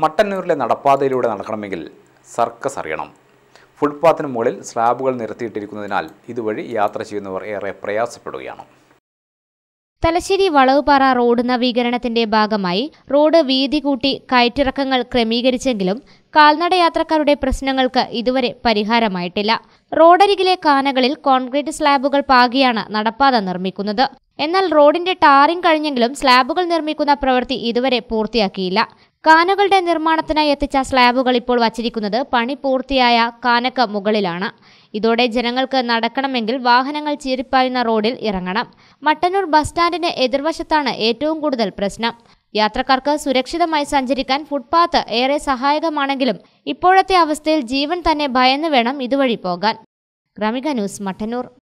മട്ടന്നൂരിലെ നടപ്പാതയിലൂടെ നടക്കണമെങ്കിൽ സർക്കസ് അറിയണം ഫുട്പാത്തിന് മുകളിൽ സ്ലാബുകൾ നിരത്തിയിട്ടിരിക്കുന്നതിനാൽ ഇതുവഴി യാത്ര ചെയ്യുന്നവർ ഏറെ പ്രയാസപ്പെടുകയാണ് തലശ്ശേരി വളവുപാറ റോഡ് നവീകരണത്തിന്റെ ഭാഗമായി റോഡ് വീതി കൂട്ടി കയറ്റിറക്കങ്ങൾ ക്രമീകരിച്ചെങ്കിലും കാൽനട യാത്രക്കാരുടെ പ്രശ്നങ്ങൾക്ക് ഇതുവരെ പരിഹാരമായിട്ടില്ല റോഡരികിലെ കാനകളിൽ കോൺക്രീറ്റ് സ്ലാബുകൾ പാകിയാണ് നടപ്പാത നിർമ്മിക്കുന്നത് എന്നാൽ റോഡിന്റെ ടാറിംഗ് കഴിഞ്ഞെങ്കിലും സ്ലാബുകൾ നിർമ്മിക്കുന്ന പ്രവൃത്തി ഇതുവരെ പൂർത്തിയാക്കിയില്ല കാനകളുടെ നിർമ്മാണത്തിനായി എത്തിച്ച സ്ലാബുകൾ ഇപ്പോൾ വച്ചിരിക്കുന്നത് പണി പൂർത്തിയായ കാനക്ക് മുകളിലാണ് ഇതോടെ ജനങ്ങൾക്ക് നടക്കണമെങ്കിൽ വാഹനങ്ങൾ ചീറിപ്പായുന്ന റോഡിൽ ഇറങ്ങണം മട്ടന്നൂർ ബസ് സ്റ്റാൻഡിന് എതിർവശത്താണ് ഏറ്റവും കൂടുതൽ പ്രശ്നം യാത്രക്കാർക്ക് സുരക്ഷിതമായി സഞ്ചരിക്കാൻ ഫുട്പാത്ത് ഏറെ സഹായകമാണെങ്കിലും ഇപ്പോഴത്തെ അവസ്ഥയിൽ ജീവൻ തന്നെ ഭയന്ന് വേണം ഇതുവഴി പോകാൻ ഗ്രാമിക ന്യൂസ് മട്ടന്നൂർ